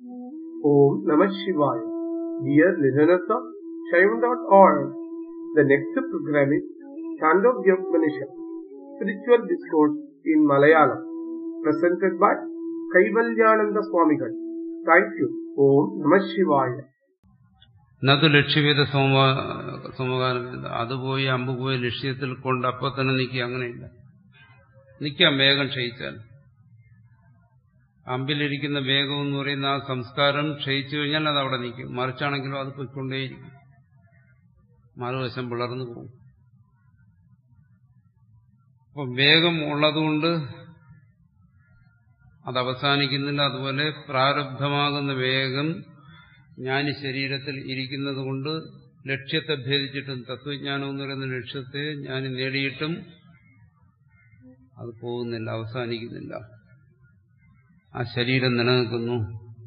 Om Namah Shivaya. Dear listeners of Shaivan.org, the next program is Chandogya Spiritual Discourse in Malayalam, presented by Kaivalyananda Swamigal. Thank you. Om Namah Shivaya. നത് ലക്ഷ്യവേദ സമകാലം അത് പോയി അമ്പ് പോയി ലക്ഷ്യത്തിൽ കൊണ്ട് അപ്പൊ തന്നെ നിൽക്കുക അങ്ങനെയില്ല നിൽക്കാം വേഗം ക്ഷയിച്ചാൽ അമ്പിലിരിക്കുന്ന വേഗം എന്ന് പറയുന്ന ആ സംസ്കാരം ക്ഷയിച്ചു കഴിഞ്ഞാൽ അത് അവിടെ നിൽക്കും മറിച്ചാണെങ്കിലും അത് പോയിക്കൊണ്ടേയിരിക്കും മറുവശം പിളർന്നു പോകും അപ്പം വേഗം ഉള്ളതുകൊണ്ട് അത് അവസാനിക്കുന്നില്ല അതുപോലെ പ്രാരബ്ധമാകുന്ന വേഗം ജ്ഞാനി ശരീരത്തിൽ ഇരിക്കുന്നത് കൊണ്ട് ലക്ഷ്യത്തെ ഭേദിച്ചിട്ടും തത്വജ്ഞാനം എന്ന് പറയുന്ന ലക്ഷ്യത്തെ ഞാൻ നേടിയിട്ടും അത് പോകുന്നില്ല അവസാനിക്കുന്നില്ല ആ ശരീരം നിലനിൽക്കുന്നു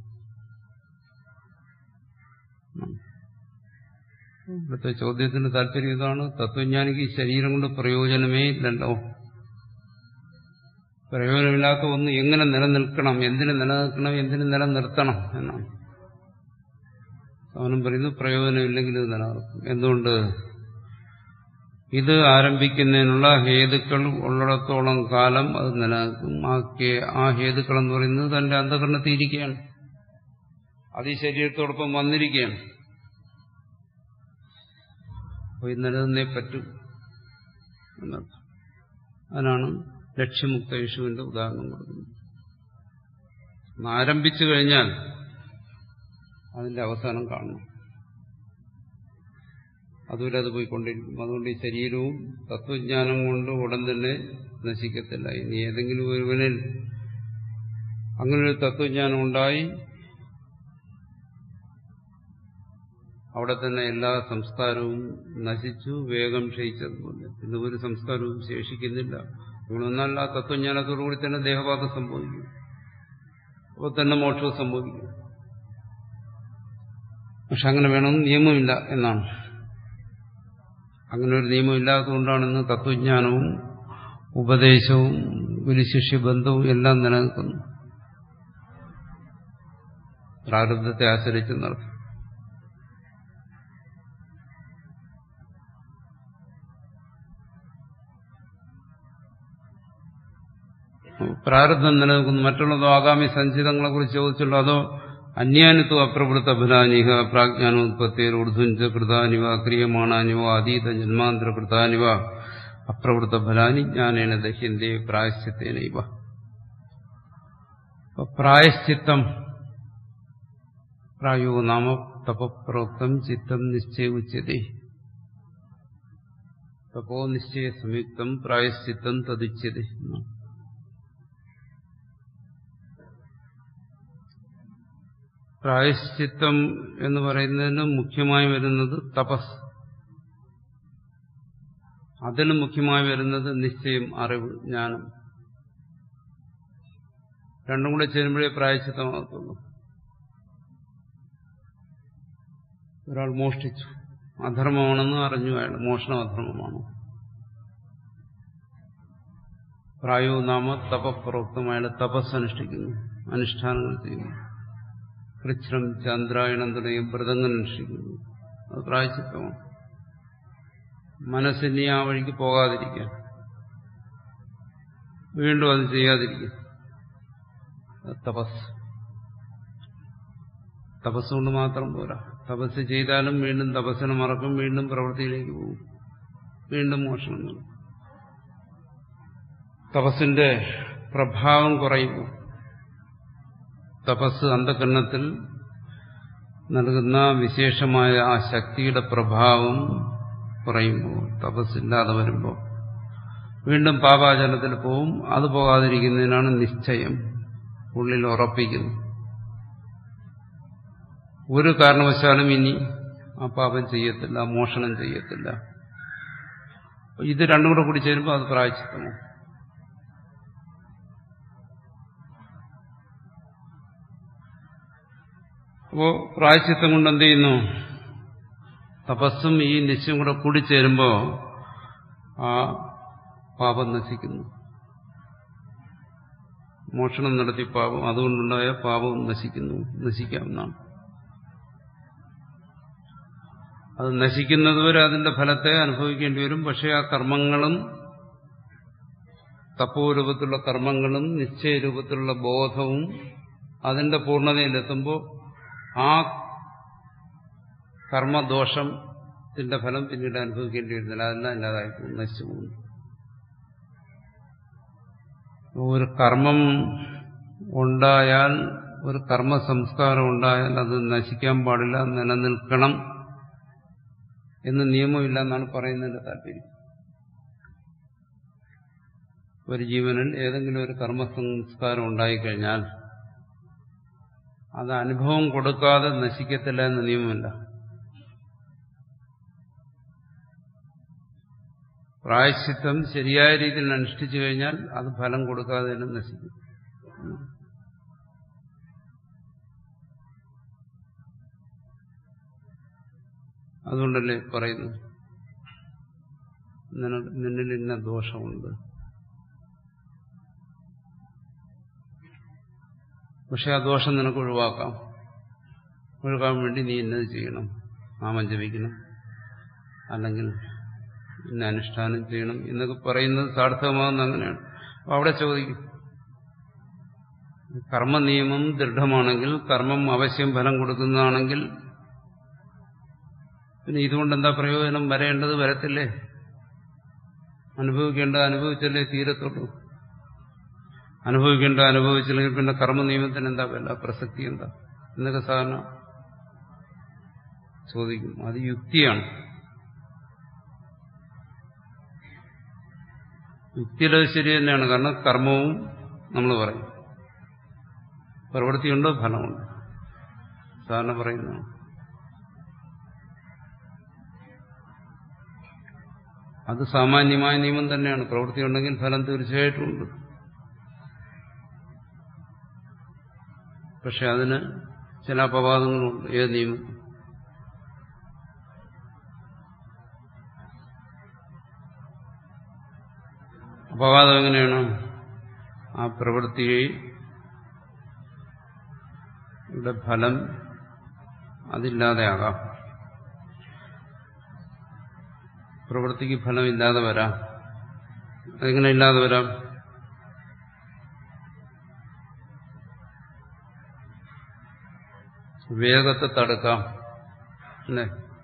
ഇവിടുത്തെ ചോദ്യത്തിന്റെ താല്പര്യം ഇതാണ് തത്വജ്ഞാനിക്ക് ഈ ശരീരം കൊണ്ട് പ്രയോജനമേ ഇല്ലല്ലോ പ്രയോജനമില്ലാത്ത ഒന്ന് എങ്ങനെ നിലനിൽക്കണം എന്തിനു നിലനിൽക്കണം എന്തിനു നിലനിർത്തണം എന്നാണ് അവനും പറയുന്നു പ്രയോജനമില്ലെങ്കിൽ ഇത് നിലനിർത്തും എന്തുകൊണ്ട് ഇത് ആരംഭിക്കുന്നതിനുള്ള ഹേതുക്കൾ ഉള്ളിടത്തോളം കാലം അത് നിലനിൽക്കും ആ ആ ഹേതുക്കൾ എന്ന് പറയുന്നത് തന്റെ അന്ധകരണത്തിൽ ഇരിക്കുകയാണ് അത് ഈ ശരീരത്തോടൊപ്പം വന്നിരിക്കുകയാണ് പോയി നിലനിന്നേ പറ്റും എന്നർത്ഥം അതിനാണ് ലക്ഷ്യമുക്ത യേശുവിന്റെ ഉദാഹരണം കൊടുക്കുന്നത് ആരംഭിച്ചു കഴിഞ്ഞാൽ അതിന്റെ അവസാനം കാണണം അതുവരെ അത് പോയിക്കൊണ്ടിരിക്കും അതുകൊണ്ട് ഈ ശരീരവും തത്വജ്ഞാനം കൊണ്ട് ഉടൻ തന്നെ നശിക്കത്തില്ല ഇനി ഏതെങ്കിലും ഒരുവനിൽ അങ്ങനൊരു തത്വജ്ഞാനം ഉണ്ടായി അവിടെ തന്നെ എല്ലാ സംസ്കാരവും നശിച്ചു വേഗം ക്ഷയിച്ചതുപോലെ ഇന്ന് ഒരു സംസ്കാരവും ശേഷിക്കുന്നില്ല അങ്ങനെയൊന്നല്ല ആ തത്വജ്ഞാനത്തോടുകൂടി തന്നെ ദേഹപാതം സംഭവിക്കും അപ്പോൾ തന്നെ മോക്ഷവും സംഭവിക്കും പക്ഷെ അങ്ങനെ വേണമെന്ന് നിയമമില്ല എന്നാണ് അങ്ങനെ ഒരു നിയമം ഇല്ലാത്തതുകൊണ്ടാണ് ഇന്ന് തത്വജ്ഞാനവും ഉപദേശവും ഗുരുശിഷ്യ ബന്ധവും എല്ലാം നിലനിൽക്കുന്നു പ്രാരബ്ധത്തെ ആശ്രയിച്ച് നടത്തും പ്രാരബ്ധം നിലനിൽക്കുന്നു മറ്റുള്ളതോ ആഗാമി സഞ്ചിതങ്ങളെ കുറിച്ച് ചോദിച്ചുള്ളൂ അതോ അന്യാനിത്വ അപ്രവൃത്ത ഫലാനിഹ പ്രാജ്ഞാനോത്പത്തിയിൽ ഉർധുഞ്ച കൃതാനിവ ക്രിയമാണാനിവ അതീത ജന്മാന്തര കൃതാനിവ അപ്രവൃത്ത ഫലാനി ജ്ഞാനേന ദഹ്യന്തേ പ്രായശ്ചിത്തേന ഇവ പ്രായശ്ചിത്തം പ്രായോ നാമ തപപ്രോക്തം ചിത്തം നിശ്ചയുച്യതേ തപോ നിശ്ചയ സംയുക്തം പ്രായശ്ചിത്തം തതുച്യതേ പ്രായശ്ചിത്തം എന്ന് പറയുന്നതിന് മുഖ്യമായി വരുന്നത് തപസ് അതിന് മുഖ്യമായി വരുന്നത് നിശ്ചയം അറിവ് ജ്ഞാനം രണ്ടും കൂടെ ചേരുമ്പോഴേ പ്രായശ്ചിത്തമാകത്തുള്ളൂ ഒരാൾ മോഷ്ടിച്ചു അധർമ്മമാണെന്ന് അറിഞ്ഞു അയാൾ മോഷണം അധർമ്മമാണ് പ്രായോ നാമ തപപ്രോക്തം അയാൾ തപസ് അനുഷ്ഠിക്കുന്നു അനുഷ്ഠാനങ്ങൾ ചെയ്യുന്നു കൃച്ഛ്രം ചന്ദ്രായണം തുടങ്ങിയ വ്രതങ്ങൾ അനുഷ്ഠിക്കുന്നു അത് പ്രായച്ചിത്തമാണ് മനസ്സിനി ആ വഴിക്ക് പോകാതിരിക്കാൻ വീണ്ടും അത് ചെയ്യാതിരിക്കും തപസ് തപസ് കൊണ്ട് മാത്രം പോരാ തപസ് ചെയ്താലും വീണ്ടും തപസ്സിനെ മറക്കും വീണ്ടും പ്രവൃത്തിയിലേക്ക് പോകും വീണ്ടും മോഷണം നടക്കും തപസ്സിന്റെ പ്രഭാവം കുറയുന്നു തപസ് അന്ധകരണത്തിൽ നൽകുന്ന വിശേഷമായ ആ ശക്തിയുടെ പ്രഭാവം കുറയുമ്പോൾ തപസ്സില്ലാതെ വരുമ്പോൾ വീണ്ടും പാപാചരണത്തിൽ പോവും അത് പോകാതിരിക്കുന്നതിനാണ് നിശ്ചയം ഉള്ളിൽ ഉറപ്പിക്കുന്നു ഒരു കാരണവശാലും ഇനി ആ പാപം ചെയ്യത്തില്ല മോഷണം ചെയ്യത്തില്ല ഇത് രണ്ടും കൂടെ കൂടി ചേരുമ്പോൾ അത് പ്രായച്ചിത്തമാണ് അപ്പോ പ്രായച്ചിത്തം കൊണ്ട് എന്ത് ചെയ്യുന്നു തപസ്സും ഈ നിശ്ചയം കൂടെ കൂടിച്ചേരുമ്പോൾ ആ പാപം നശിക്കുന്നു മോഷണം നടത്തി പാപം അതുകൊണ്ടുണ്ടായ പാപം നശിക്കുന്നു നശിക്കാവുന്നതാണ് അത് നശിക്കുന്നതുവരെ അതിന്റെ ഫലത്തെ അനുഭവിക്കേണ്ടി വരും പക്ഷേ ആ കർമ്മങ്ങളും തപ്പോരൂപത്തിലുള്ള കർമ്മങ്ങളും നിശ്ചയരൂപത്തിലുള്ള ബോധവും അതിന്റെ പൂർണ്ണതയിലെത്തുമ്പോൾ ആ കർമ്മദോഷത്തിന്റെ ഫലം പിന്നീട് അനുഭവിക്കേണ്ടി വരുന്നില്ല അതെല്ലാം ഇല്ലാതായി പോകും, നശിച്ചു പോകുന്നു ഒരു കർമ്മം ഉണ്ടായാൽ ഒരു കർമ്മ സംസ്കാരം ഉണ്ടായാൽ അത് നശിക്കാൻ പാടില്ല നിലനിൽക്കണം എന്ന് നിയമമില്ല എന്നാണ് പറയുന്നതിന്റെ താല്പര്യം ഒരു ജീവനിൽ ഏതെങ്കിലും ഒരു കർമ്മ സംസ്കാരം ഉണ്ടായിക്കഴിഞ്ഞാൽ അത് അനുഭവം കൊടുക്കാതെ നശിക്കത്തില്ല എന്ന നിയമമില്ല പ്രായശ്ചിത്തം ശരിയായ രീതിയിൽ അനുഷ്ഠിച്ചു കഴിഞ്ഞാൽ അത് ഫലം കൊടുക്കാതെ തന്നെ നശിക്കും അതുകൊണ്ടല്ലേ പറയുന്നു നിന- നിന്നിൽ ഇന്ന ദോഷമുണ്ട് പക്ഷെ ആ ദോഷം നിനക്ക് ഒഴിവാക്കാം ഒഴിവാക്കാൻ വേണ്ടി നീ ഇന്നത് ചെയ്യണം നാമം ജപിക്കണം അല്ലെങ്കിൽ ഇന്ന അനുഷ്ഠാനം ചെയ്യണം എന്നൊക്കെ പറയുന്നത് സാർത്ഥകമാകുന്ന അങ്ങനെയാണ് അപ്പൊ അവിടെ ചോദിക്കും കർമ്മ നിയമം ദൃഢമാണെങ്കിൽ കർമ്മം അവശ്യം ഫലം കൊടുക്കുന്നതാണെങ്കിൽ പിന്നെ ഇതുകൊണ്ട് എന്താ പ്രയോജനം വരേണ്ടത് വരത്തില്ലേ അനുഭവിക്കേണ്ടത് അനുഭവിച്ചല്ലേ തീരത്തുള്ളൂ അനുഭവിക്കേണ്ട അനുഭവിച്ചില്ലെങ്കിൽ പിന്നെ കർമ്മ നിയമത്തിന് എന്താ വില പ്രസക്തി എന്താ എന്നൊക്കെ സാധാരണ ചോദിക്കും അത് യുക്തിയാണ് യുക്തിയുടെ ശരി തന്നെയാണ് കാരണം കർമ്മവും നമ്മൾ പറയും പ്രവൃത്തിയുണ്ടോ ഫലമുണ്ട് സാധാരണ പറയുന്നതാണ് അത് സാമാന്യമായ നിയമം തന്നെയാണ് പ്രവൃത്തി ഉണ്ടെങ്കിൽ ഫലം തീർച്ചയായിട്ടും ഉണ്ട് പക്ഷെ അതിന് ചില അപവാദങ്ങളുണ്ട് ഏത് നിയമം അപവാദം എങ്ങനെയാണ് ആ പ്രവൃത്തിയുടെ ഫലം അതില്ലാതെയാകാം പ്രവൃത്തിക്ക് ഫലമില്ലാതെ വരാം അതെങ്ങനെ ഇല്ലാതെ വരാം വേഗത്തെ തടുക്കാം അല്ലേ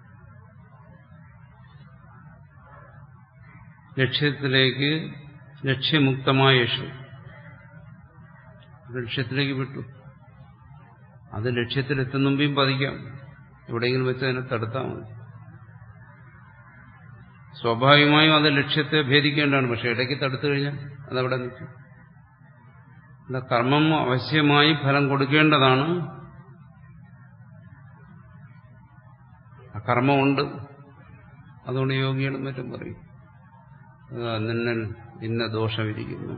ലക്ഷ്യത്തിലേക്ക് ലക്ഷ്യമുക്തമായ യേശു ലക്ഷ്യത്തിലേക്ക് വിട്ടു അത് ലക്ഷ്യത്തിലെത്തുന്ന മുമ്പേയും പതിക്കാം എവിടെയെങ്കിലും വെച്ച് അതിനെ തടുത്താൽ മതി സ്വാഭാവികമായും അത് ലക്ഷ്യത്തെ ഭേദിക്കേണ്ടതാണ് പക്ഷെ ഇടയ്ക്ക് തടുത്തു കഴിഞ്ഞാൽ അതവിടെ നിൽക്കും അല്ല കർമ്മം അവശ്യമായി ഫലം കൊടുക്കേണ്ടതാണ് ആ കർമ്മമുണ്ട് അതുകൊണ്ട് യോഗികളും മറ്റും പറയും നിന്നിൽ ഇന്ന ദോഷമിരിക്കുന്നു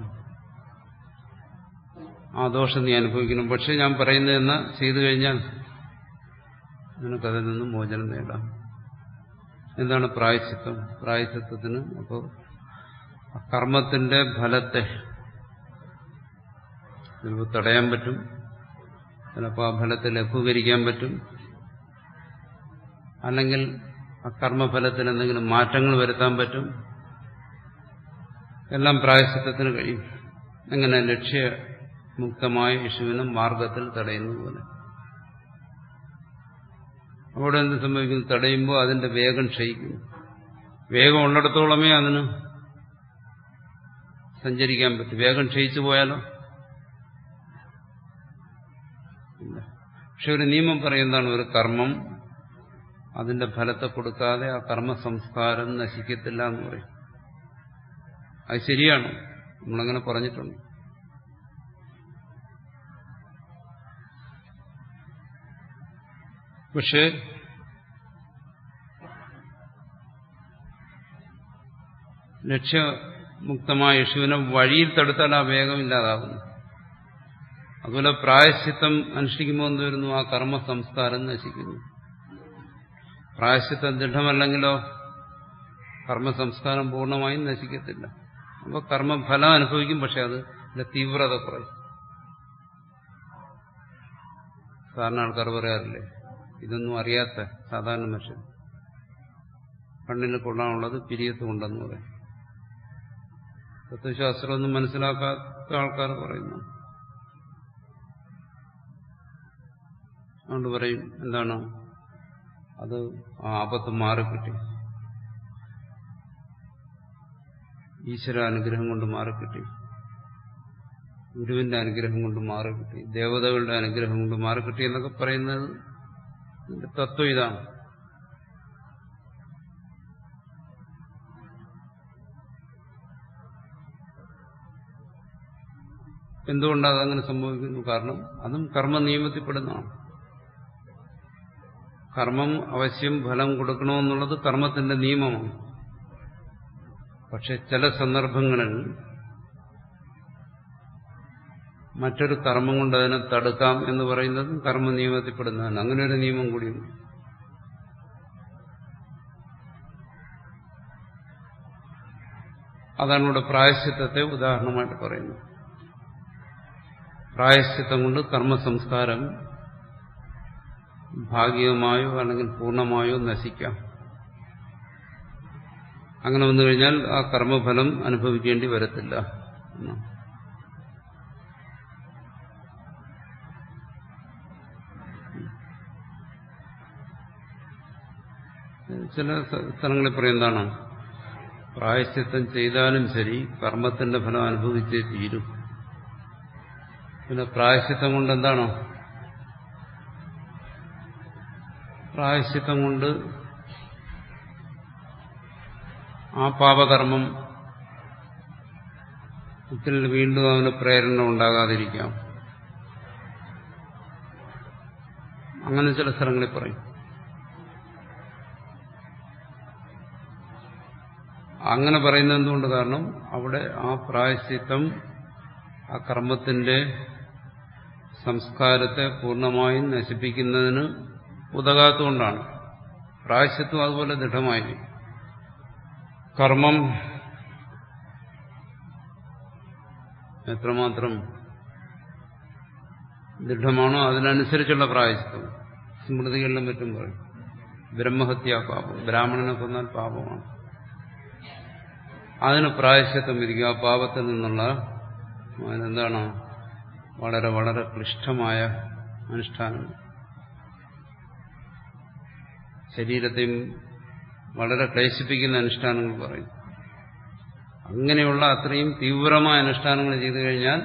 ആ ദോഷം നീ അനുഭവിക്കണം പക്ഷെ ഞാൻ പറയുന്നതെന്ന് ചെയ്തു കഴിഞ്ഞാൽ നിനക്കതിൽ നിന്നും മോചനം നേടാം എന്താണ് പ്രായശ്ചിത്തം പ്രായശ്ചിത്തത്തിന് അപ്പോൾ കർമ്മത്തിന്റെ ഫലത്തെ ചിലപ്പോൾ തടയാൻ പറ്റും ചിലപ്പോൾ ആ ഫലത്തെ ലഘൂകരിക്കാൻ പറ്റും അല്ലെങ്കിൽ ആ കർമ്മഫലത്തിൽ എന്തെങ്കിലും മാറ്റങ്ങൾ വരുത്താൻ പറ്റും എല്ലാം പ്രായശ്ചിത്തത്തിന് കഴിയും എങ്ങനെ ലക്ഷ്യമുക്തമായ യേശുവിനെ മാർഗത്തിൽ തടയുന്നത് പോലെ അവിടെ എന്ത് സംഭവിക്കുന്നു തടയുമ്പോൾ അതിന്റെ വേഗം ക്ഷയിക്കുന്നു വേഗം ഉള്ളിടത്തോളമേ അതിന് സഞ്ചരിക്കാൻ പറ്റും വേഗം ക്ഷയിച്ചു പോയാലോ ഇല്ല പക്ഷെ ഒരു നിയമം പറയുന്നതാണ് ഒരു കർമ്മം അതിന്റെ ഫലത്തെ കൊടുക്കാതെ ആ കർമ്മ സംസ്കാരം നശിക്കത്തില്ല എന്ന് പറയും അത് ശരിയാണ് നമ്മളങ്ങനെ പറഞ്ഞിട്ടുണ്ട് പക്ഷേ ലക്ഷ്യമുക്തമായ യേശുവിനെ വഴിയിൽ തടുത്താൽ ആ വേഗം ഇല്ലാതാകുന്നു അതുപോലെ പ്രായശ്ചിത്തം അനുഷ്ഠിക്കുമ്പോൾ എന്ത് വരുന്നു ആ കർമ്മ സംസ്കാരം നശിക്കുന്നു പ്രായശ്ചിത്തം ദൃഢമല്ലെങ്കിലോ കർമ്മ സംസ്കാരം പൂർണ്ണമായും നശിക്കത്തില്ല അപ്പോൾ കർമ്മഫലം അനുഭവിക്കും പക്ഷെ അത് തീവ്രത കുറയും സാധാരണ ആൾക്കാർ പറയാറില്ലേ ഇതൊന്നും അറിയാത്ത സാധാരണ മനുഷ്യൻ കണ്ണിന് കൊള്ളാനുള്ളത് പിരിയത്ത് കൊണ്ടെന്ന് പറയും തത്വശാസ്ത്രമൊന്നും മനസ്സിലാക്കാത്ത ആൾക്കാർ പറയുന്നു അതുകൊണ്ട് പറയും എന്താണ് അത് ആ ആപത്ത് മാറിക്കിട്ടി ഈശ്വര അനുഗ്രഹം കൊണ്ട് മാറിക്കിട്ടി ഗുരുവിന്റെ അനുഗ്രഹം കൊണ്ട് മാറിക്കിട്ടി ദേവതകളുടെ അനുഗ്രഹം കൊണ്ട് മാറിക്കിട്ടി എന്നൊക്കെ പറയുന്നത് ഇതിന്റെ തത്വം ഇതാണ് എന്തുകൊണ്ടാണ് അതങ്ങനെ സംഭവിക്കുന്നു കാരണം അതും കർമ്മ നിയമത്തിൽപ്പെടുന്നതാണ് കർമ്മം അവശ്യം ഫലം കൊടുക്കണമെന്നുള്ളത് കർമ്മത്തിന്റെ നിയമമാണ് പക്ഷെ ചില സന്ദർഭങ്ങളിൽ മറ്റൊരു കർമ്മം കൊണ്ട് അതിനെ തടുക്കാം എന്ന് പറയുന്നത് കർമ്മ നിയമത്തിൽപ്പെടുന്നതാണ് അങ്ങനെ ഒരു നിയമം കൂടിയുണ്ട് അതാണ് ഇവിടെ പ്രായശ്ചിത്തത്തെ ഉദാഹരണമായിട്ട് പറയുന്നത് പ്രായശ്ചിത്തം കൊണ്ട് കർമ്മസംസ്കാരം ഭാഗികമായോ അല്ലെങ്കിൽ പൂർണ്ണമായോ നശിക്കാം അങ്ങനെ വന്നു കഴിഞ്ഞാൽ ആ കർമ്മഫലം അനുഭവിക്കേണ്ടി വരത്തില്ല എന്നാണ് ചില സ്ഥലങ്ങളിൽ പറയും എന്താണ് പ്രായശ്ചിത്തം ചെയ്താലും ശരി കർമ്മത്തിന്റെ ഫലം അനുഭവിച്ചേ തീരും പിന്നെ പ്രായശ്ചിത്തം കൊണ്ട് എന്താണോ പ്രായശ്ചിത്തം കൊണ്ട് ആ പാപകർമ്മം ത്തിൽ വീണ്ടും അവന് പ്രേരണ ഉണ്ടാകാതിരിക്കാം അങ്ങനെ ചില സ്ഥലങ്ങളിൽ പറയും അങ്ങനെ പറയുന്നത് എന്തുകൊണ്ട് കാരണം അവിടെ ആ പ്രായശ്ചിത്തം ആ കർമ്മത്തിന്റെ സംസ്കാരത്തെ പൂർണ്ണമായും നശിപ്പിക്കുന്നതിന് ഉതകാത്തുകൊണ്ടാണ് പ്രായശ്ചിത്വം അതുപോലെ ദൃഢമായി കർമ്മം എത്രമാത്രം ദൃഢമാണോ അതിനനുസരിച്ചുള്ള പ്രായശ്ചിത്വം സ്മൃതികളിലും മറ്റും പറയും ബ്രഹ്മഹത്യാ പാപം ബ്രാഹ്മണനെ കൊന്നാൽ പാപമാണ് അതിന് പ്രായശ്ചിത്തം ഇരിക്കുക ആ പാപത്തിൽ നിന്നുള്ള എന്താണ് വളരെ വളരെ ക്ലിഷ്ടമായ അനുഷ്ഠാനങ്ങൾ ശരീരത്തെയും വളരെ ക്ലേശിപ്പിക്കുന്ന അനുഷ്ഠാനങ്ങൾ പറയും അങ്ങനെയുള്ള അത്രയും തീവ്രമായ അനുഷ്ഠാനങ്ങൾ ചെയ്തു കഴിഞ്ഞാൽ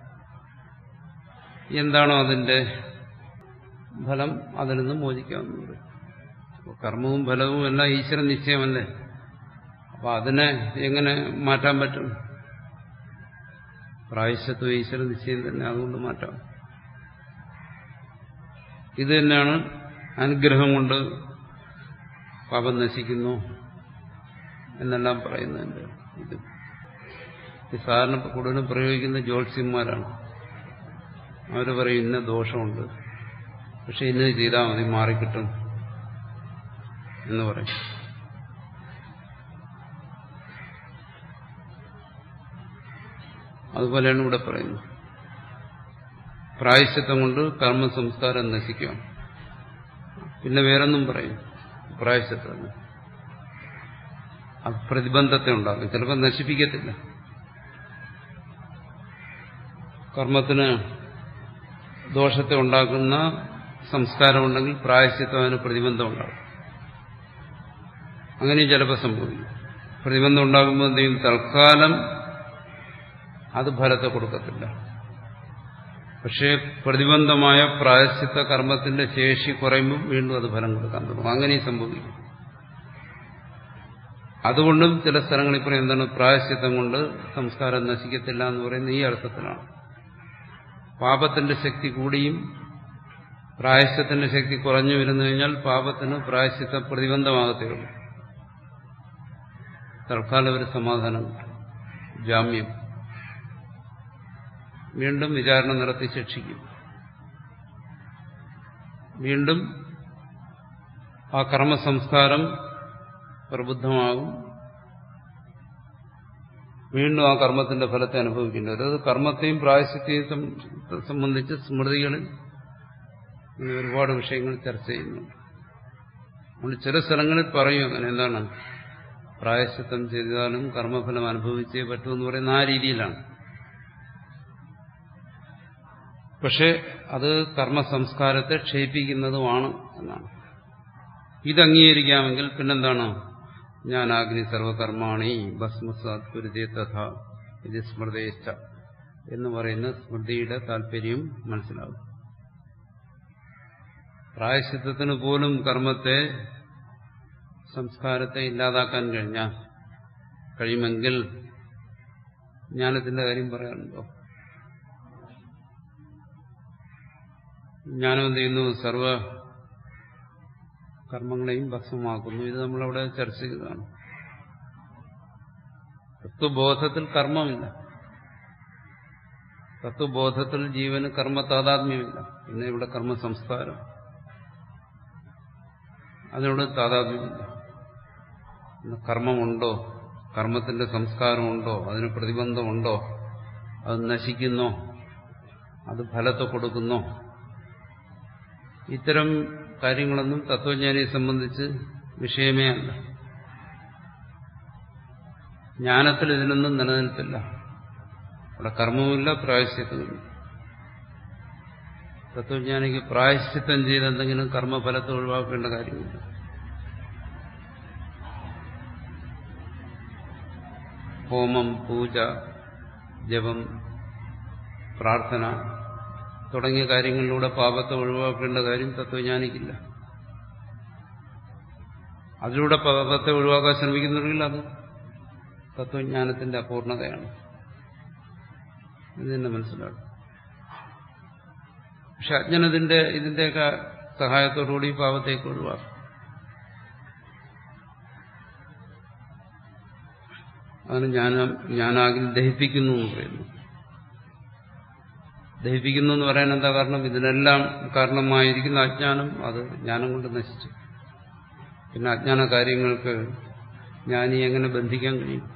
എന്താണോ അതിന്റെ ഫലം അതിൽ നിന്ന് മോചിക്കാവുന്നത് കർമ്മവും ഫലവും എല്ലാം ഈശ്വര നിശ്ചയമല്ലേ അപ്പൊ അതിനെ എങ്ങനെ മാറ്റാൻ പറ്റും പ്രായശ്ചത്വം ഈശ്വര നിശ്ചയം തന്നെ അതുകൊണ്ട് മാറ്റാം ഇത് തന്നെയാണ് അനുഗ്രഹം കൊണ്ട് പാപം നശിക്കുന്നു എന്നെല്ലാം പറയുന്നതിന്റെ ഇത് സാധാരണ കൂടുതലും പ്രയോഗിക്കുന്ന ജ്യോത്സ്യന്മാരാണ് അവർ പറയും ഇന്ന ദോഷമുണ്ട് പക്ഷെ ഇന്നത് ചെയ്താൽ മതി മാറിക്കിട്ടും എന്ന് പറയും അതുപോലെയാണ് ഇവിടെ പറയുന്നത് പ്രായശ്ചിത്തം കൊണ്ട് കർമ്മ സംസ്കാരം നശിക്കാം പിന്നെ വേറൊന്നും പറയും പ്രായശ്ചിത്തം അത് പ്രതിബന്ധത്തെ ഉണ്ടാക്കും ചിലപ്പോൾ നശിപ്പിക്കത്തില്ല കർമ്മത്തിന് ദോഷത്തെ ഉണ്ടാക്കുന്ന സംസ്കാരമുണ്ടെങ്കിൽ പ്രായശ്ചിത്തം അതിന് പ്രതിബന്ധം ഉണ്ടാകും അങ്ങനെയും ചിലപ്പോൾ സംഭവിക്കും പ്രതിബന്ധം ഉണ്ടാകുമ്പോൾ എന്തെങ്കിലും തൽക്കാലം അത് ഫലത്തെ കൊടുക്കത്തില്ല പക്ഷേ പ്രതിബന്ധമായ പ്രായശ്ചിത്ത കർമ്മത്തിന്റെ ശേഷി കുറയുമ്പോൾ വീണ്ടും അത് ഫലം കൊടുക്കാൻ തുടങ്ങും അങ്ങനെയും സംഭവിക്കും അതുകൊണ്ടും ചില സ്ഥലങ്ങളിൽ പറയും എന്താണ് പ്രായശ്ചിത്തം കൊണ്ട് സംസ്കാരം നശിക്കത്തില്ല എന്ന് പറയുന്നത് ഈ അർത്ഥത്തിലാണ് പാപത്തിന്റെ ശക്തി കൂടിയും പ്രായശ്ചിത്തത്തിന്റെ ശക്തി കുറഞ്ഞു വരുന്നു കഴിഞ്ഞാൽ പാപത്തിന് പ്രായശ്ചിത്ത പ്രതിബന്ധമാകത്തേ ഉള്ളൂ തൽക്കാലം ഒരു സമാധാനം ജാമ്യം വീണ്ടും വിചാരണ നടത്തി ശിക്ഷിക്കും വീണ്ടും ആ കർമ്മസംസ്കാരം പ്രബുദ്ധമാകും വീണ്ടും ആ കർമ്മത്തിന്റെ ഫലത്തെ അനുഭവിക്കേണ്ടി വരും അത് കർമ്മത്തെയും പ്രായശ്ചിത്തെയും സംബന്ധിച്ച് സ്മൃതികളിൽ അങ്ങനെ ഒരുപാട് വിഷയങ്ങൾ ചർച്ച ചെയ്യുന്നുണ്ട് നമ്മൾ ചില സ്ഥലങ്ങളിൽ പറയും അങ്ങനെ എന്താണ് പ്രായശ്ചിത്തം ചെയ്താലും കർമ്മഫലം അനുഭവിച്ചേ പറ്റൂ എന്ന് പറയുന്ന ആ രീതിയിലാണ് പക്ഷെ അത് കർമ്മ സംസ്കാരത്തെ ക്ഷയിപ്പിക്കുന്നതുമാണ് എന്നാണ് ഇത് അംഗീകരിക്കാമെങ്കിൽ പിന്നെന്താണ് ഞാൻ അഗ്നി സർവകർമാണി ഭസ്മസാത് കുരുതേ തഥ ഇത് സ്മൃതേച്ച എന്ന് പറയുന്ന സ്മൃതിയുടെ താല്പര്യം മനസ്സിലാകും പ്രായശിത്വത്തിന് പോലും കർമ്മത്തെ സംസ്കാരത്തെ ഇല്ലാതാക്കാൻ കഴിഞ്ഞാൽ കഴിയുമെങ്കിൽ ജ്ഞാനത്തിന്റെ കാര്യം പറയാനുണ്ടോ ജ്ഞാനം എന്ത് ചെയ്യുന്നു സർവ കർമ്മങ്ങളെയും ഭസ്മമാക്കുന്നു ഇത് നമ്മളവിടെ ചർച്ച ചെയ്തതാണ് തത്വബോധത്തിൽ കർമ്മമില്ല തത്വബോധത്തിൽ ജീവന് കർമ്മ താതാത്മ്യമില്ല പിന്നെ ഇവിടെ കർമ്മ സംസ്കാരം അതിനോട് താതാത്മ്യമില്ല കർമ്മമുണ്ടോ കർമ്മത്തിന്റെ സംസ്കാരമുണ്ടോ അതിന് പ്രതിബന്ധമുണ്ടോ അത് നശിക്കുന്നോ അത് ഫലത്തെ കൊടുക്കുന്നോ ഇത്തരം കാര്യങ്ങളൊന്നും തത്വജ്ഞാനിയെ സംബന്ധിച്ച് വിഷയമേ അല്ല ജ്ഞാനത്തിൽ ഇതിനൊന്നും നിലനിൽപ്പില്ല അവിടെ കർമ്മവുമില്ല പ്രായശ്ചിത്തമില്ല തത്വജ്ഞാനിക്ക് പ്രായശ്ചിത്തം ചെയ്ത് എന്തെങ്കിലും കർമ്മഫലത്തെ ഒഴിവാക്കേണ്ട കാര്യമില്ല ഹോമം പൂജ ജപം പ്രാർത്ഥന തുടങ്ങിയ കാര്യങ്ങളിലൂടെ പാപത്തെ ഒഴിവാക്കേണ്ട കാര്യം തത്വജ്ഞാനിക്കില്ല അതിലൂടെ പാപത്തെ ഒഴിവാക്കാൻ ശ്രമിക്കുന്നുണ്ടെങ്കിൽ അത് തത്വജ്ഞാനത്തിന്റെ അപൂർണതയാണ് ഇത് തന്നെ മനസ്സിലാക്കും പക്ഷെ അജ്ഞനതിന്റെ ഇതിന്റെയൊക്കെ സഹായത്തോടുകൂടി പാപത്തേക്ക് ഒഴിവാക്കും അതിന് ജ്ഞാനം ജ്ഞാനാകിൽ ദഹിപ്പിക്കുന്നു എന്ന് പറയുന്നു ദഹിപ്പിക്കുന്നു എന്ന് പറയാൻ എന്താ കാരണം ഇതിനെല്ലാം കാരണമായിരിക്കുന്ന അജ്ഞാനം അത് ജ്ഞാനം കൊണ്ട് നശിച്ചു പിന്നെ അജ്ഞാന കാര്യങ്ങൾക്ക് ജ്ഞാനി എങ്ങനെ ബന്ധിക്കാൻ കഴിയും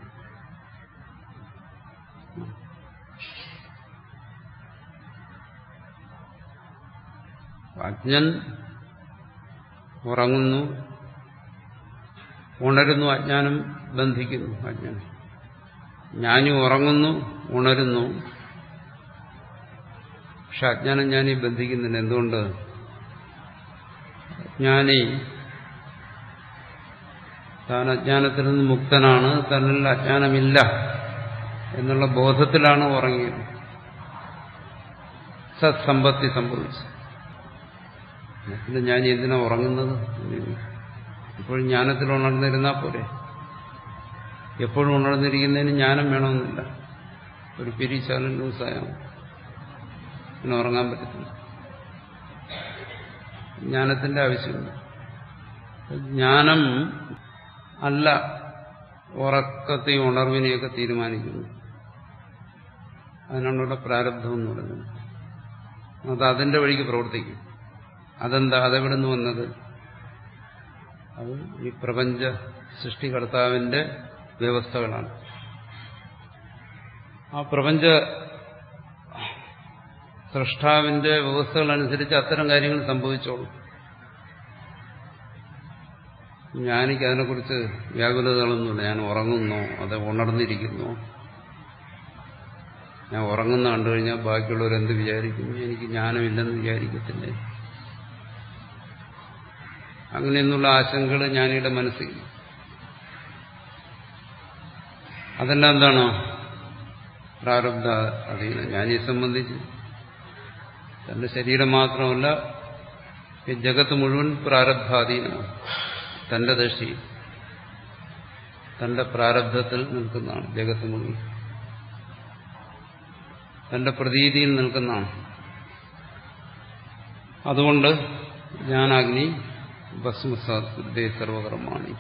അജ്ഞൻ ഉറങ്ങുന്നു ഉണരുന്നു അജ്ഞാനം ബന്ധിക്കുന്നു അജ്ഞാനം ജ്ഞാനി ഉറങ്ങുന്നു ഉണരുന്നു പക്ഷെ അജ്ഞാനം ജ്ഞാനി ബന്ധിക്കുന്നില്ല എന്തുകൊണ്ട് ജ്ഞാനി താൻ അജ്ഞാനത്തിൽ നിന്ന് മുക്തനാണ് തന്നിൽ അജ്ഞാനമില്ല എന്നുള്ള ബോധത്തിലാണ് ഉറങ്ങിയത് സത്സമ്പത്തി സംഭവിച്ചു പിന്നെ ഞാൻ എന്തിനാ ഉറങ്ങുന്നത് ഇപ്പോഴും ജ്ഞാനത്തിൽ ഉണർന്നിരുന്നാൽ പോരെ എപ്പോഴും ഉണർന്നിരിക്കുന്നതിന് ജ്ഞാനം വേണമെന്നില്ല ഒരു പിരിച്ചാലും ലൂസായാൽ പിന്നെ ഉറങ്ങാൻ പറ്റത്തില്ല ജ്ഞാനത്തിന്റെ ആവശ്യമില്ല ജ്ഞാനം അല്ല ഉറക്കത്തെയും ഉണർവിനെയൊക്കെ തീരുമാനിക്കുന്നു അതിനാണ് ഇവിടെ പ്രാരബ്ധം എന്ന് പറയുന്നത് അത് അതിന്റെ വഴിക്ക് പ്രവർത്തിക്കും അതെന്താ അതെവിടെ നിന്ന് വന്നത് അത് ഈ പ്രപഞ്ച സൃഷ്ടികർത്താവിന്റെ വ്യവസ്ഥകളാണ് ആ പ്രപഞ്ച സൃഷ്ടാവിന്റെ വ്യവസ്ഥകളനുസരിച്ച് അത്തരം കാര്യങ്ങൾ സംഭവിച്ചോളും ഞാനിക്ക് അതിനെക്കുറിച്ച് വ്യാകുലതകളൊന്നുമില്ല ഞാൻ ഉറങ്ങുന്നു അത് ഉണർന്നിരിക്കുന്നു ഞാൻ ഉറങ്ങുന്ന കണ്ടു കഴിഞ്ഞാൽ ബാക്കിയുള്ളവർ എന്ത് വിചാരിക്കുന്നു എനിക്ക് ജ്ഞാനമില്ലെന്ന് വിചാരിക്കത്തില്ലേ അങ്ങനെയൊന്നുള്ള ആശങ്കകൾ ജ്ഞാനിയുടെ മനസ്സിൽ അതെല്ലാം എന്താണ് പ്രാരബ്ധ അധീനം ജ്ഞാനിയെ സംബന്ധിച്ച് തന്റെ ശരീരം മാത്രമല്ല ഈ ജഗത്ത് മുഴുവൻ പ്രാരബ്ധാധീനമാണ് തന്റെ ദൃഷ്ടി തന്റെ പ്രാരബ്ധത്തിൽ നിൽക്കുന്നതാണ് ജഗത്ത് മുഴുവൻ തന്റെ പ്രതീതിയിൽ നിൽക്കുന്നതാണ് അതുകൊണ്ട് ജ്ഞാനാഗ്നി ഭസ്മസാദേ സർവകർമാണി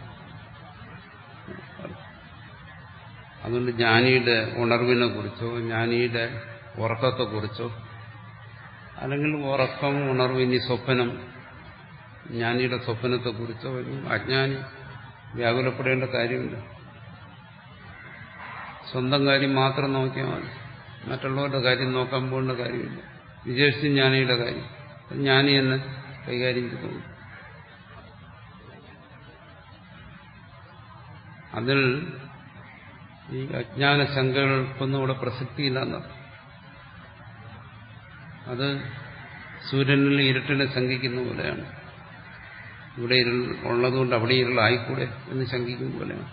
അതുകൊണ്ട് ജ്ഞാനിയുടെ ഉണർവിനെ കുറിച്ചോ ജ്ഞാനിയുടെ ഉറക്കത്തെക്കുറിച്ചോ അല്ലെങ്കിൽ ഉറക്കം ഉണർവ് ഇനി സ്വപ്നം ജ്ഞാനിയുടെ സ്വപ്നത്തെക്കുറിച്ചോ ഒന്നും അജ്ഞാനി വ്യാകുലപ്പെടേണ്ട കാര്യമില്ല സ്വന്തം കാര്യം മാത്രം നോക്കിയാൽ മതി മറ്റുള്ളവരുടെ കാര്യം നോക്കാൻ പോകേണ്ട കാര്യമില്ല വിശേഷിച്ച് ജ്ഞാനിയുടെ കാര്യം ജ്ഞാനി തന്നെ കൈകാര്യം ചെയ്തു അതിൽ ഈ അജ്ഞാന ശങ്കകൾക്കൊന്നും ഇവിടെ പ്രസക്തിയില്ലെന്നർത്ഥം അത് സൂര്യനിൽ ഇരുട്ടിനെ ശങ്കിക്കുന്ന പോലെയാണ് ഇവിടെ ഇരുൾ ഉള്ളതുകൊണ്ട് അവിടെ ഇരുളായിക്കൂടെ എന്ന് ശങ്കിക്കുന്ന പോലെയാണ്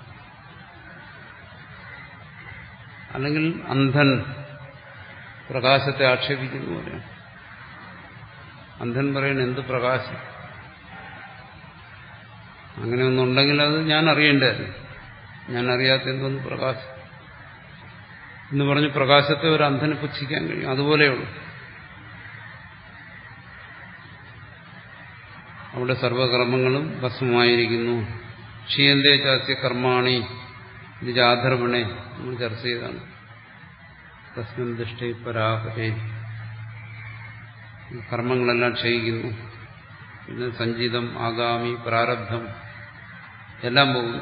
അല്ലെങ്കിൽ അന്ധൻ പ്രകാശത്തെ ആക്ഷേപിക്കുന്ന പോലെയാണ് അന്ധൻ പറയുന്ന എന്ത് പ്രകാശം അങ്ങനെ ഒന്നുണ്ടെങ്കിൽ അത് ഞാൻ അറിയേണ്ടത് ഞാൻ അറിയാത്ത എന്തോന്ന് പ്രകാശം എന്ന് പറഞ്ഞ് പ്രകാശത്തെ ഒരു അന്ധന് പുച്ഛിക്കാൻ കഴിയും അതുപോലെയുള്ളൂ അവിടെ സർവകർമ്മങ്ങളും ഭസ്മമായിരിക്കുന്നു ക്ഷീയന്തേ ചാസ്യ കർമാണി ഇത് ജാധർവണെ നമ്മൾ ചർച്ച ചെയ്താണ് തസ്മിൻ ദൃഷ്ടി പരാപരേ കർമ്മങ്ങളെല്ലാം ക്ഷയിക്കുന്നു പിന്നെ സഞ്ചിതം ആഗാമി പ്രാരബ്ധം എല്ലാം പോകുന്നു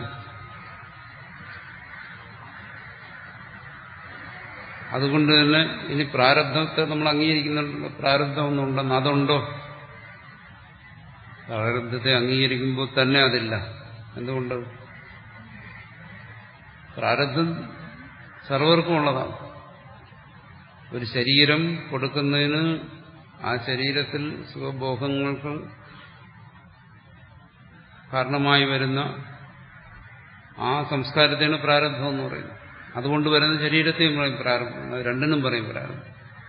അതുകൊണ്ട് തന്നെ ഇനി പ്രാരബ്ധത്തെ നമ്മൾ അംഗീകരിക്കുന്നുണ്ടല്ലോ പ്രാരബ്ധം ഒന്നുണ്ടെന്ന് അതുണ്ടോ പ്രാരബ്ധത്തെ അംഗീകരിക്കുമ്പോൾ തന്നെ അതില്ല എന്തുകൊണ്ട് പ്രാരബ്ധം സർവർക്കും ഉള്ളതാണ് ഒരു ശരീരം കൊടുക്കുന്നതിന് ആ ശരീരത്തിൽ സുഖഭോഗങ്ങൾക്ക് കാരണമായി വരുന്ന ആ സംസ്കാരത്തെയാണ് പ്രാരബ്ധം എന്ന് പറയുന്നത് അതുകൊണ്ട് വരുന്ന ശരീരത്തെയും പറയും പ്രാരബ്ധം അത് രണ്ടിനും പറയും പ്രാരബ്ധം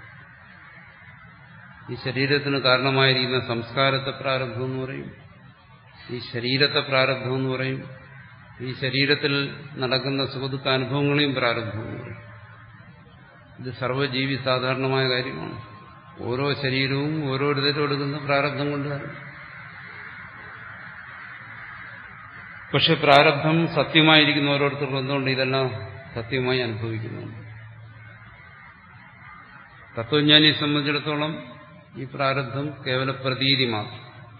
ഈ ശരീരത്തിന് കാരണമായിരിക്കുന്ന സംസ്കാരത്തെ പ്രാരബ്ധം എന്ന് പറയും ഈ ശരീരത്തെ പ്രാരബ്ധം എന്ന് പറയും ഈ ശരീരത്തിൽ നടക്കുന്ന സുഖദുഃഖ അനുഭവങ്ങളെയും പ്രാരബ്ധം എന്ന് പറയും ഇത് സർവ്വജീവി സാധാരണമായ കാര്യമാണ് ഓരോ ശരീരവും ഓരോരുത്തരും എടുക്കുന്ന പ്രാരബ്ധം കൊണ്ട് പക്ഷെ പ്രാരബ്ധം സത്യമായിരിക്കുന്ന ഓരോരുത്തർക്കും എന്തുകൊണ്ട് ഇതെല്ലാം സത്യമായി അനുഭവിക്കുന്നുണ്ട് തത്വജ്ഞാനിയെ സംബന്ധിച്ചിടത്തോളം ഈ പ്രാരബ്ധം കേവല പ്രതീതി മാത്രം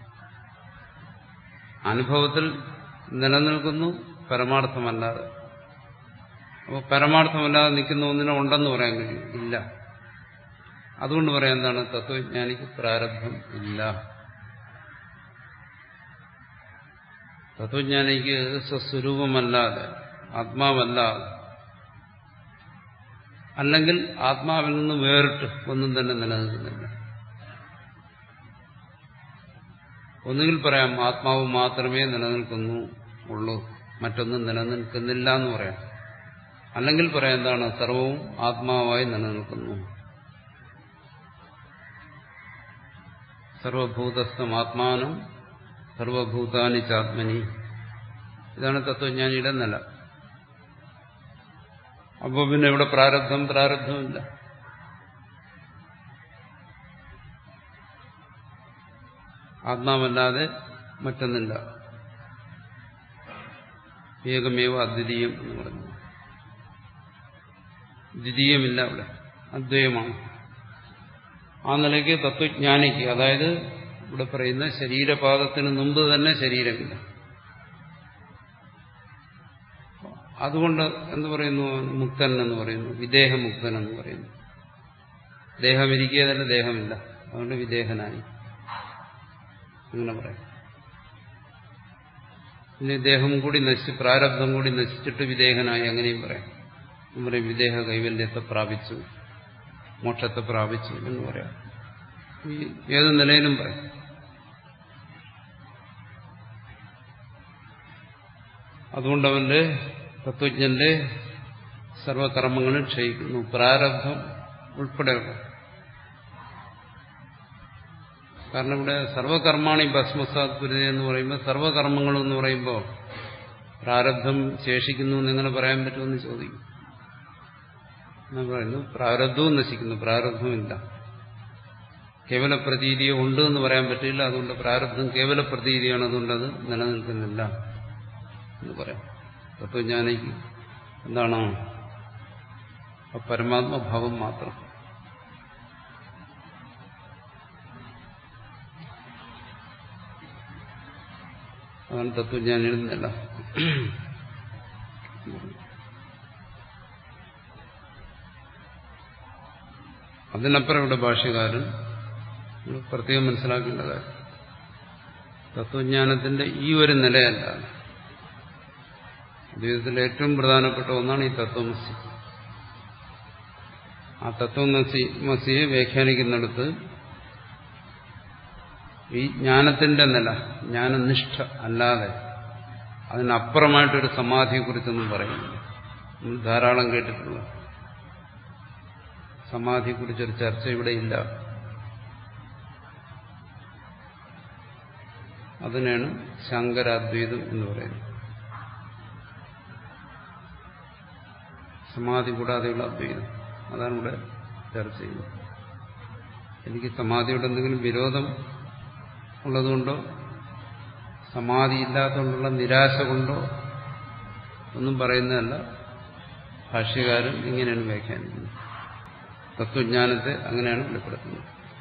അനുഭവത്തിൽ നിലനിൽക്കുന്നു പരമാർത്ഥമല്ലാതെ അപ്പോൾ പരമാർത്ഥമല്ലാതെ നിൽക്കുന്ന ഒന്നിനെ ഉണ്ടെന്ന് പറയാൻ കഴിയും ഇല്ല അതുകൊണ്ട് പറയാം എന്താണ് തത്വജ്ഞാനിക്ക് പ്രാരബ്ധം ഇല്ല തത്വജ്ഞാനിക്ക് സ്വസ്വരൂപമല്ലാതെ ആത്മാവല്ലാതെ അല്ലെങ്കിൽ ആത്മാവിൽ നിന്ന് വേറിട്ട് ഒന്നും തന്നെ നിലനിൽക്കുന്നില്ല ഒന്നുകിൽ പറയാം ആത്മാവ് മാത്രമേ നിലനിൽക്കുന്നു ഉള്ളൂ മറ്റൊന്നും നിലനിൽക്കുന്നില്ല എന്ന് പറയാം അല്ലെങ്കിൽ പറയാം എന്താണ് സർവവും ആത്മാവായി നിലനിൽക്കുന്നു സർവഭൂതസ്ഥം ആത്മാനം സർവഭൂതാനി ചാത്മനി ഇതാണ് തത്വജ്ഞാനിയുടെ നില അപ്പോൾ പിന്നെ ഇവിടെ പ്രാരബ്ധം പ്രാരബ്ധമില്ല ആത്മാവല്ലാതെ മറ്റൊന്നില്ല ഏകമേവ അദ്വിതീയം എന്ന് പറഞ്ഞു ദ്വിതീയമില്ല അവിടെ അദ്വയമാണ് ആ നിലയ്ക്ക് തത്വജ്ഞാനിക്ക് അതായത് ഇവിടെ പറയുന്ന ശരീരപാദത്തിന് മുമ്പ് തന്നെ ശരീരമില്ല അതുകൊണ്ട് എന്ന് പറയുന്നു മുക്തൻ എന്ന് പറയുന്നു വിദേഹമുക്തൻ എന്ന് പറയുന്നു ദേഹമിരിക്കുകയതല്ല ദേഹമില്ല അതുകൊണ്ട് വിദേഹനായി അങ്ങനെ പറയാം പിന്നെ ദേഹം കൂടി നശിച്ച് പ്രാരബ്ധം കൂടി നശിച്ചിട്ട് വിദേഹനായി അങ്ങനെയും പറയാം നമ്മുടെ വിദേഹ കൈവല്യത്തെ പ്രാപിച്ചു മോക്ഷത്തെ പ്രാപിച്ചു എന്ന് പറയാം ഈ ഏത് നിലയിലും പറയാം അതുകൊണ്ട് അവന്റെ തത്വജ്ഞന്റെ സർവകർമ്മങ്ങളും ക്ഷയിക്കുന്നു പ്രാരബ്ധം ഉൾപ്പെടെയുള്ള കാരണം ഇവിടെ സർവകർമാണി ഭസ്മസാത്പുരത എന്ന് പറയുമ്പോൾ സർവകർമ്മങ്ങളും എന്ന് പറയുമ്പോൾ പ്രാരബ്ധം ശേഷിക്കുന്നു എന്ന് എങ്ങനെ പറയാൻ പറ്റുമെന്ന് ചോദിക്കും എന്ന് പറയുന്നു പ്രാരബ്ധവും നശിക്കുന്നു പ്രാരബ്ധമില്ല കേവല പ്രതീതിയോ ഉണ്ട് എന്ന് പറയാൻ പറ്റില്ല അതുകൊണ്ട് പ്രാരബ്ധം കേവല പ്രതീതിയാണ് അതുകൊണ്ട് അത് നിലനിൽക്കുന്നില്ല എന്ന് പറയാം തത്വജ്ഞാനിക്ക് എന്താണ് പരമാത്മഭാവം മാത്രം അതാണ് തത്വജ്ഞാനിയുടെ നില അതിനപ്പുറം ഇവിടെ ഭാഷ്യകാരൻ നമ്മൾ പ്രത്യേകം മനസ്സിലാക്കേണ്ട കാര്യം തത്വജ്ഞാനത്തിന്റെ ഈ ഒരു നിലയല്ല ജീവിതത്തിലെ ഏറ്റവും പ്രധാനപ്പെട്ട ഒന്നാണ് ഈ തത്വമസി ആ തത്വമസി മസിയെ വ്യാഖ്യാനിക്കുന്നിടത്ത് ഈ ജ്ഞാനത്തിന്റെ നില ജ്ഞാനനിഷ്ഠ അല്ലാതെ അതിനപ്പുറമായിട്ടൊരു സമാധിയെക്കുറിച്ചൊന്നും പറയുന്നില്ല നമ്മൾ ധാരാളം കേട്ടിട്ടുള്ള സമാധിയെക്കുറിച്ചൊരു ചർച്ച ഇവിടെ ഇല്ല അതിനാണ് ശങ്കരാദ്വൈതം എന്ന് പറയുന്നത് സമാധി കൂടാതെയുള്ള അദ്വൈതം അതാണ് ഇവിടെ ചർച്ച ചെയ്യുന്നത് എനിക്ക് സമാധിയോട് എന്തെങ്കിലും വിരോധം ഉള്ളതുകൊണ്ടോ സമാധി ഇല്ലാത്തതുകൊണ്ടുള്ള നിരാശ കൊണ്ടോ ഒന്നും പറയുന്നതല്ല ഭാഷ്യകാരൻ ഇങ്ങനെയാണ് വ്യാഖ്യാനിക്കുന്നത് തത്വജ്ഞാനത്തെ അങ്ങനെയാണ് വെളിപ്പെടുത്തുന്നത്